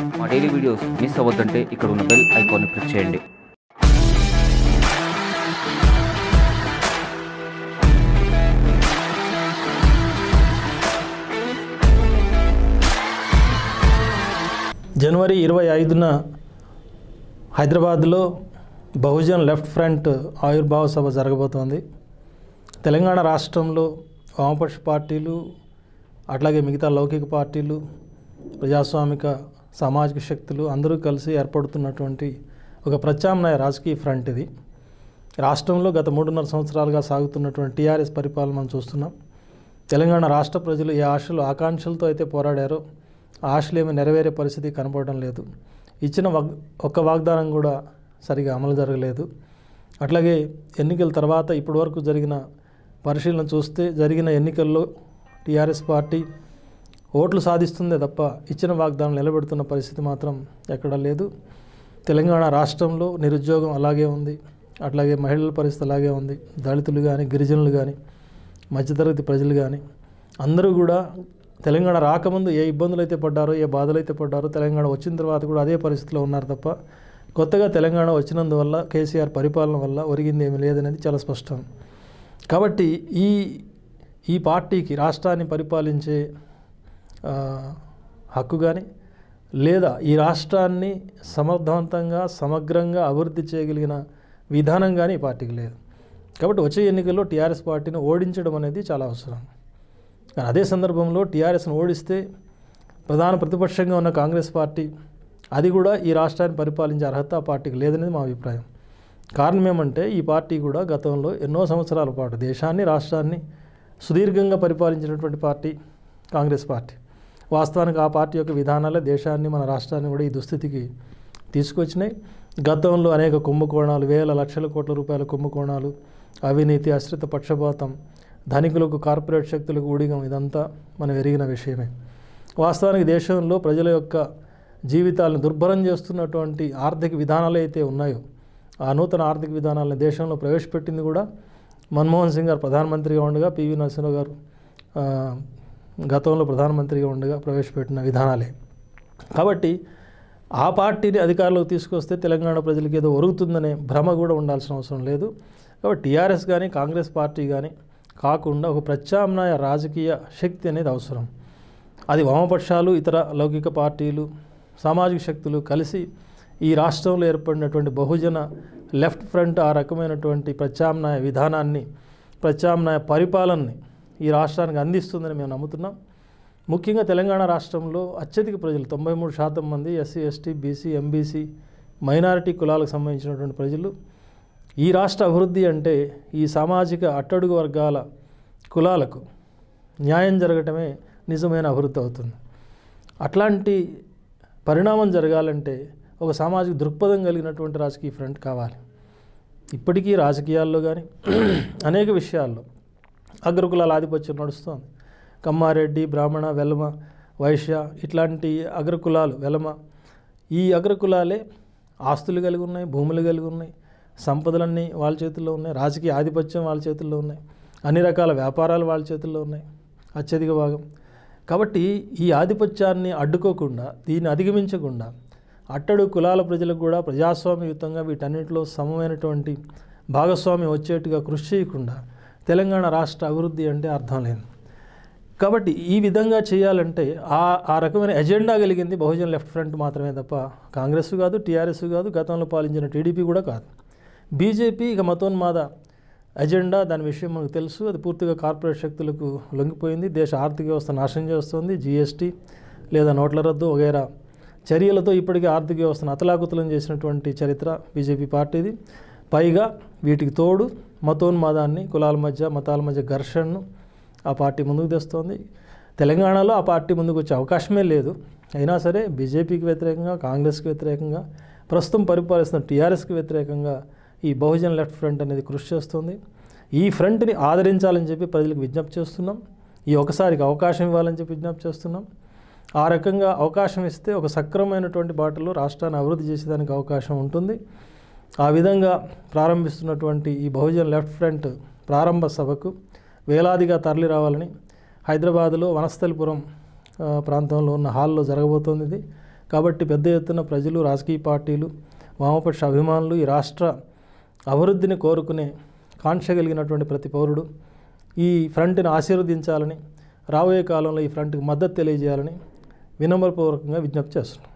మా daily videos miss అవ్వద్దంటే ఇక్కడ ఉన్న బెల్ ఐకాన్ని ప్రెస్ చేయండి జనవరి ఇరవై ఐదున హైదరాబాద్లో బహుజన్ లెఫ్ట్ ఫ్రంట్ ఆవిర్భావ సభ జరగబోతోంది తెలంగాణ రాష్ట్రంలో వామపక్ష పార్టీలు అట్లాగే మిగతా లౌకిక పార్టీలు ప్రజాస్వామిక సామాజిక శక్తులు అందరూ కలిసి ఏర్పడుతున్నటువంటి ఒక ప్రత్యామ్నాయ రాజకీయ ఫ్రంట్ ఇది రాష్ట్రంలో గత మూడున్నర సంవత్సరాలుగా సాగుతున్నటువంటి టీఆర్ఎస్ పరిపాలన మనం చూస్తున్నాం తెలంగాణ రాష్ట్ర ప్రజలు ఏ ఆశలు ఆకాంక్షలతో అయితే పోరాడారో ఆ ఆశలు ఏమీ నెరవేరే పరిస్థితి కనపడడం లేదు ఇచ్చిన వాగ్ ఒక్క వాగ్దానం కూడా సరిగా అమలు జరగలేదు అట్లాగే ఎన్నికల తర్వాత ఇప్పటివరకు జరిగిన పరిశీలన చూస్తే జరిగిన ఎన్నికల్లో టీఆర్ఎస్ పార్టీ ఓట్లు సాధిస్తుందే తప్ప ఇచ్చిన వాగ్దానం నిలబెడుతున్న పరిస్థితి మాత్రం ఎక్కడా లేదు తెలంగాణ రాష్ట్రంలో నిరుద్యోగం అలాగే ఉంది అట్లాగే మహిళల పరిస్థితి అలాగే ఉంది దళితులు కానీ గిరిజనులు కానీ మధ్యతరగతి ప్రజలు కానీ అందరూ కూడా తెలంగాణ రాకముందు ఏ ఇబ్బందులు అయితే పడ్డారో ఏ బాధలు అయితే పడ్డారో తెలంగాణ వచ్చిన తర్వాత కూడా అదే పరిస్థితిలో ఉన్నారు తప్ప కొత్తగా తెలంగాణ వచ్చినందువల్ల కేసీఆర్ పరిపాలన వల్ల ఒరిగింది ఏమీ లేదనేది చాలా స్పష్టం కాబట్టి ఈ ఈ పార్టీకి రాష్ట్రాన్ని పరిపాలించే ఆ, హక్కు కానీ లేదా ఈ రాష్ట్రాన్ని సమర్థవంతంగా సమగ్రంగా అభివృద్ధి చేయగలిగిన విధానం కానీ ఈ పార్టీకి లేదు కాబట్టి వచ్చే ఎన్నికల్లో టీఆర్ఎస్ పార్టీని ఓడించడం అనేది చాలా అవసరం కానీ అదే సందర్భంలో టీఆర్ఎస్ను ఓడిస్తే ప్రధాన ప్రతిపక్షంగా ఉన్న కాంగ్రెస్ పార్టీ అది కూడా ఈ రాష్ట్రాన్ని పరిపాలించే అర్హత ఆ పార్టీకి లేదనేది మా అభిప్రాయం కారణం ఏమంటే ఈ పార్టీ కూడా గతంలో ఎన్నో సంవత్సరాల పాటు దేశాన్ని రాష్ట్రాన్ని సుదీర్ఘంగా పరిపాలించినటువంటి పార్టీ కాంగ్రెస్ పార్టీ వాస్తవానికి ఆ పార్టీ యొక్క విధానాలే దేశాన్ని మన రాష్ట్రాన్ని కూడా ఈ దుస్థితికి తీసుకొచ్చినాయి గతంలో అనేక కుంభకోణాలు వేల లక్షల కోట్ల రూపాయల కుంభకోణాలు అవినీతి అశ్రిత పక్షపాతం ధనికులకు కార్పొరేట్ శక్తులకు ఊడిగం ఇదంతా మనం ఎరిగిన విషయమే వాస్తవానికి దేశంలో ప్రజల యొక్క జీవితాలను దుర్భరం చేస్తున్నటువంటి ఆర్థిక విధానాలు అయితే ఉన్నాయో ఆ నూతన ఆర్థిక విధానాలను దేశంలో ప్రవేశపెట్టింది కూడా మన్మోహన్ సింగ్ గారు ప్రధానమంత్రిగా ఉండగా పివి నరసింహరావు గారు ఆ, గతంలో ప్రధానమంత్రిగా ఉండగా ప్రవేశపెట్టిన విధానాలే కాబట్టి ఆ పార్టీని అధికారంలోకి తీసుకొస్తే తెలంగాణ ప్రజలకు ఏదో ఒరుగుతుందనే భ్రమ కూడా ఉండాల్సిన అవసరం లేదు కాబట్టి టీఆర్ఎస్ కానీ కాంగ్రెస్ పార్టీ కానీ కాకుండా ఒక ప్రత్యామ్నాయ రాజకీయ శక్తి అనేది అవసరం అది వామపక్షాలు ఇతర లౌకిక పార్టీలు సామాజిక శక్తులు కలిసి ఈ రాష్ట్రంలో ఏర్పడినటువంటి బహుజన లెఫ్ట్ ఫ్రంట్ ఆ రకమైనటువంటి ప్రత్యామ్నాయ విధానాన్ని ప్రత్యామ్నాయ పరిపాలనని ఈ రాష్ట్రానికి అందిస్తుందని మేము నమ్ముతున్నాం ముఖ్యంగా తెలంగాణ రాష్ట్రంలో అత్యధిక ప్రజలు తొంభై మూడు శాతం మంది SC ST BC MBC minority కులాలకు సంబంధించినటువంటి ప్రజలు ఈ రాష్ట్ర అభివృద్ధి అంటే ఈ సామాజిక అట్టడుగు వర్గాల కులాలకు న్యాయం జరగటమే నిజమైన అభివృద్ధి అవుతుంది అట్లాంటి పరిణామం జరగాలంటే ఒక సామాజిక దృక్పథం కలిగినటువంటి రాజకీయ ఫ్రంట్ కావాలి ఇప్పటికీ రాజకీయాల్లో కానీ అనేక విషయాల్లో అగ్రకులాల ఆధిపత్యం నడుస్తోంది కమ్మారెడ్డి బ్రాహ్మణ వెలమ వైశ్య ఇట్లాంటి అగ్రకులాలు వెలమ ఈ అగ్రకులాలే ఆస్తులు కలిగి ఉన్నాయి భూములు కలిగి ఉన్నాయి సంపదలన్నీ వాళ్ళ చేతుల్లో ఉన్నాయి రాజకీయ ఆధిపత్యం వాళ్ళ చేతుల్లో ఉన్నాయి అన్ని రకాల వ్యాపారాలు వాళ్ళ చేతుల్లో ఉన్నాయి అత్యధిక భాగం కాబట్టి ఈ ఆధిపత్యాన్ని అడ్డుకోకుండా దీన్ని అధిగమించకుండా అట్టడు కులాల ప్రజలకు కూడా ప్రజాస్వామ్యయుతంగా వీటన్నిటిలో సమమైనటువంటి భాగస్వామ్యం వచ్చేట్టుగా కృషి చేయకుండా తెలంగాణ రాష్ట్ర అభివృద్ధి అంటే అర్థం లేదు కాబట్టి ఈ విధంగా చేయాలంటే ఆ ఆ రకమైన ఎజెండా కలిగింది బహుజన్ లెఫ్ట్ ఫ్రంట్ మాత్రమే తప్ప కాంగ్రెస్ కాదు టీఆర్ఎస్ కాదు గతంలో పాలించిన టీడీపీ కూడా కాదు బీజేపీ ఇక మతోన్మాద ఎజెండా దాని విషయం మనకు తెలుసు అది పూర్తిగా కార్పొరేట్ శక్తులకు లొంగిపోయింది దేశ ఆర్థిక వ్యవస్థ నాశనం చేస్తుంది జీఎస్టీ లేదా నోట్ల రద్దు వగైరా చర్యలతో ఇప్పటికే ఆర్థిక వ్యవస్థను అతలాకుతలం చేసినటువంటి చరిత్ర బీజేపీ పార్టీది పైగా వీటికి తోడు మతోన్మాదాన్ని కులాల మధ్య మతాల మధ్య ఘర్షణను ఆ పార్టీ ముందుకు తెస్తోంది తెలంగాణలో ఆ పార్టీ ముందుకు వచ్చే అవకాశమే లేదు అయినా సరే బీజేపీకి వ్యతిరేకంగా కాంగ్రెస్కి వ్యతిరేకంగా ప్రస్తుతం పరిపాలిస్తున్న టీఆర్ఎస్కి వ్యతిరేకంగా ఈ బహుజన్ లెఫ్ట్ ఫ్రంట్ అనేది కృషి చేస్తుంది ఈ ఫ్రంట్ని ఆదరించాలని చెప్పి ప్రజలకు విజ్ఞప్తి చేస్తున్నాం ఈ ఒకసారికి అవకాశం ఇవ్వాలని చెప్పి విజ్ఞప్తి చేస్తున్నాం ఆ రకంగా అవకాశం ఇస్తే ఒక సక్రమైనటువంటి బాటలో రాష్ట్రాన్ని అభివృద్ధి చేసేదానికి అవకాశం ఉంటుంది ఆ విధంగా ప్రారంభిస్తున్నటువంటి ఈ బహుజన్ లెఫ్ట్ ఫ్రంట్ ప్రారంభ సభకు వేలాదిగా తరలి రావాలని హైదరాబాదులో వనస్థలిపురం ఆ, ప్రాంతంలో ఉన్న హాల్లో జరగబోతోంది ఇది కాబట్టి పెద్ద ఎత్తున ప్రజలు రాజకీయ పార్టీలు వామపక్ష అభిమానులు ఈ రాష్ట్ర అభివృద్ధిని కోరుకునే కాంక్ష కలిగినటువంటి ప్రతి పౌరుడు ఈ ఫ్రంట్ని ఆశీర్వదించాలని రాబోయే కాలంలో ఈ ఫ్రంట్కి మద్దతు తెలియజేయాలని వినమ్రపూర్వకంగా విజ్ఞప్తి చేస్తున్నాం